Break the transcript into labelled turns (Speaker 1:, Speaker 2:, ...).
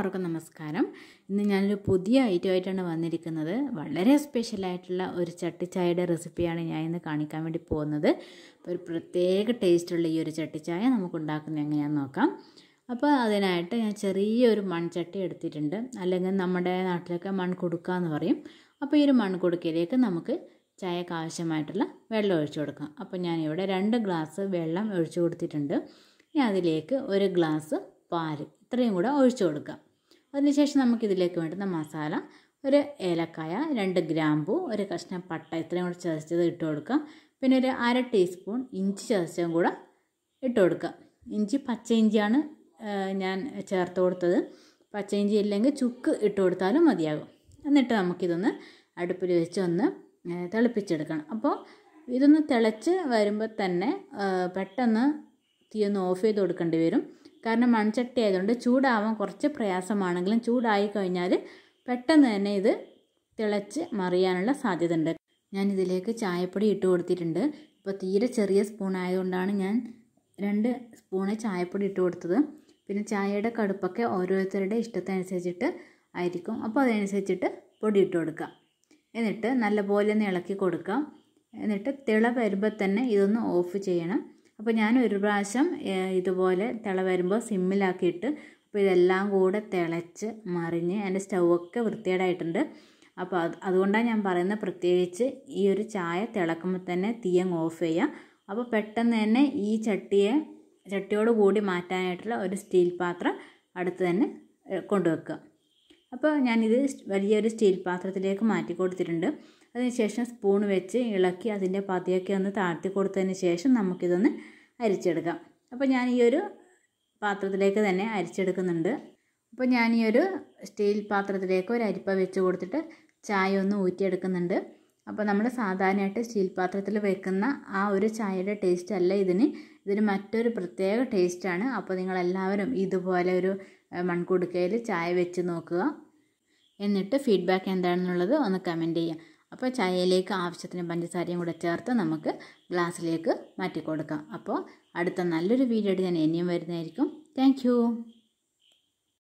Speaker 1: എല്ലാവർക്കും നമസ്കാരം ഇന്ന് ഞാനൊരു പുതിയ ഐറ്റമായിട്ടാണ് വന്നിരിക്കുന്നത് വളരെ സ്പെഷ്യലായിട്ടുള്ള ഒരു ചട്ടിച്ചായയുടെ റെസിപ്പിയാണ് ഞാൻ ഇന്ന് കാണിക്കാൻ വേണ്ടി പോകുന്നത് അപ്പോൾ ഒരു പ്രത്യേക ടേസ്റ്റുള്ള ഈ ഒരു ചട്ടിച്ചായ നമുക്ക് ഉണ്ടാക്കുന്നത് എങ്ങനെയാണെന്ന് നോക്കാം അപ്പോൾ അതിനായിട്ട് ഞാൻ ചെറിയൊരു മൺചട്ടി എടുത്തിട്ടുണ്ട് അല്ലെങ്കിൽ നമ്മുടെ നാട്ടിലൊക്കെ മൺകുടുക്ക എന്ന് പറയും അപ്പോൾ ഈ ഒരു മൺകുടുക്കയിലേക്ക് നമുക്ക് ചായക്ക് ആവശ്യമായിട്ടുള്ള വെള്ളം ഒഴിച്ചു കൊടുക്കാം അപ്പോൾ ഞാനിവിടെ രണ്ട് ഗ്ലാസ് വെള്ളം ഒഴിച്ചു കൊടുത്തിട്ടുണ്ട് ഇനി അതിലേക്ക് ഒരു ഗ്ലാസ് പാല് ഇത്രയും കൂടെ ഒഴിച്ചു കൊടുക്കാം അതിനുശേഷം നമുക്കിതിലേക്ക് വേണ്ടുന്ന മസാല ഒരു ഏലക്കായ രണ്ട് ഗ്രാമ്പു ഒരു കഷ്ണം പട്ട ഇത്രയും കൂടെ ചതച്ചത് ഇട്ട് കൊടുക്കാം പിന്നെ ഒരു അര ടീസ്പൂൺ ഇഞ്ചി ചതച്ചതും കൂടെ ഇട്ട് കൊടുക്കാം ഇഞ്ചി പച്ച ഇഞ്ചിയാണ് ഞാൻ ചേർത്ത് കൊടുത്തത് പച്ച ഇഞ്ചി ഇല്ലെങ്കിൽ ചുക്ക് ഇട്ട് കൊടുത്താലും മതിയാകും എന്നിട്ട് നമുക്കിതൊന്ന് അടുപ്പിൽ വെച്ച് ഒന്ന് തിളപ്പിച്ചെടുക്കണം അപ്പോൾ ഇതൊന്ന് തിളച്ച് വരുമ്പോൾ തന്നെ പെട്ടെന്ന് തീ ഒന്ന് ഓഫ് ചെയ്ത് കൊടുക്കേണ്ടി വരും കാരണം മൺചട്ടി ആയതുകൊണ്ട് ചൂടാവാൻ കുറച്ച് പ്രയാസമാണെങ്കിലും ചൂടായി കഴിഞ്ഞാൽ പെട്ടെന്ന് തന്നെ ഇത് തിളച്ച് മറിയാനുള്ള സാധ്യത ഉണ്ട് ഞാൻ ഇതിലേക്ക് ചായപ്പൊടി ഇട്ട് കൊടുത്തിട്ടുണ്ട് ഇപ്പോൾ തീരെ ചെറിയ സ്പൂൺ ആയതുകൊണ്ടാണ് ഞാൻ രണ്ട് സ്പൂണ് ചായപ്പൊടി ഇട്ട് കൊടുത്തത് പിന്നെ ചായയുടെ കടുപ്പൊക്കെ ഓരോരുത്തരുടെ ഇഷ്ടത്തിനനുസരിച്ചിട്ട് ആയിരിക്കും അപ്പോൾ അതനുസരിച്ചിട്ട് പൊടി ഇട്ട് കൊടുക്കാം എന്നിട്ട് നല്ലപോലെ ഒന്ന് ഇളക്കി കൊടുക്കാം എന്നിട്ട് തിള വരുമ്പോൾ തന്നെ ഇതൊന്ന് ഓഫ് ചെയ്യണം അപ്പോൾ ഞാൻ ഒരു പ്രാവശ്യം ഇതുപോലെ തിള വരുമ്പോൾ സിമ്മിലാക്കിയിട്ട് അപ്പോൾ ഇതെല്ലാം കൂടെ തിളച്ച് മറിഞ്ഞ് എൻ്റെ സ്റ്റൗവൊക്കെ വൃത്തികേടായിട്ടുണ്ട് അപ്പോൾ അത് അതുകൊണ്ടാണ് ഞാൻ പറയുന്നത് പ്രത്യേകിച്ച് ഈ ഒരു ചായ തിളക്കുമ്പോൾ തന്നെ തീയങ്ങ് ഓഫ് ചെയ്യുക അപ്പോൾ പെട്ടെന്ന് തന്നെ ഈ ചട്ടിയെ ചട്ടിയോട് കൂടി മാറ്റാനായിട്ടുള്ള ഒരു സ്റ്റീൽ പാത്രം അടുത്ത് തന്നെ കൊണ്ടുവെക്കുക അപ്പോൾ ഞാനിത് വലിയൊരു സ്റ്റീൽ പാത്രത്തിലേക്ക് മാറ്റി കൊടുത്തിട്ടുണ്ട് അതിനുശേഷം സ്പൂൺ വെച്ച് ഇളക്കി അതിൻ്റെ പതിയൊക്കെ ഒന്ന് താഴ്ത്തി കൊടുത്തതിന് ശേഷം നമുക്കിതൊന്ന് അരിച്ചെടുക്കാം അപ്പോൾ ഞാൻ ഈ ഒരു പാത്രത്തിലേക്ക് തന്നെ അരിച്ചെടുക്കുന്നുണ്ട് അപ്പോൾ ഞാൻ ഈ ഒരു സ്റ്റീൽ പാത്രത്തിലേക്ക് ഒരു അരിപ്പ വെച്ച് കൊടുത്തിട്ട് ചായ ഒന്ന് ഊറ്റിയെടുക്കുന്നുണ്ട് അപ്പോൾ നമ്മൾ സാധാരണയായിട്ട് സ്റ്റീൽ പാത്രത്തിൽ വെക്കുന്ന ആ ഒരു ചായയുടെ ടേസ്റ്റ് അല്ല ഇതിന് ഇതിന് മറ്റൊരു പ്രത്യേക ടേസ്റ്റാണ് അപ്പോൾ നിങ്ങളെല്ലാവരും ഇതുപോലെ ഒരു മൺകുടുക്കയിൽ ചായ വെച്ച് നോക്കുക എന്നിട്ട് ഫീഡ്ബാക്ക് എന്താണെന്നുള്ളത് ഒന്ന് കമൻറ്റ് ചെയ്യുക അപ്പോൾ ചായയിലേക്ക് ആവശ്യത്തിന് പഞ്ചസാരയും കൂടെ ചേർത്ത് നമുക്ക് ഗ്ലാസ്സിലേക്ക് മാറ്റി കൊടുക്കാം അപ്പോൾ അടുത്ത നല്ലൊരു വീഡിയോ ഞാൻ ഇനിയും വരുന്നതായിരിക്കും താങ്ക്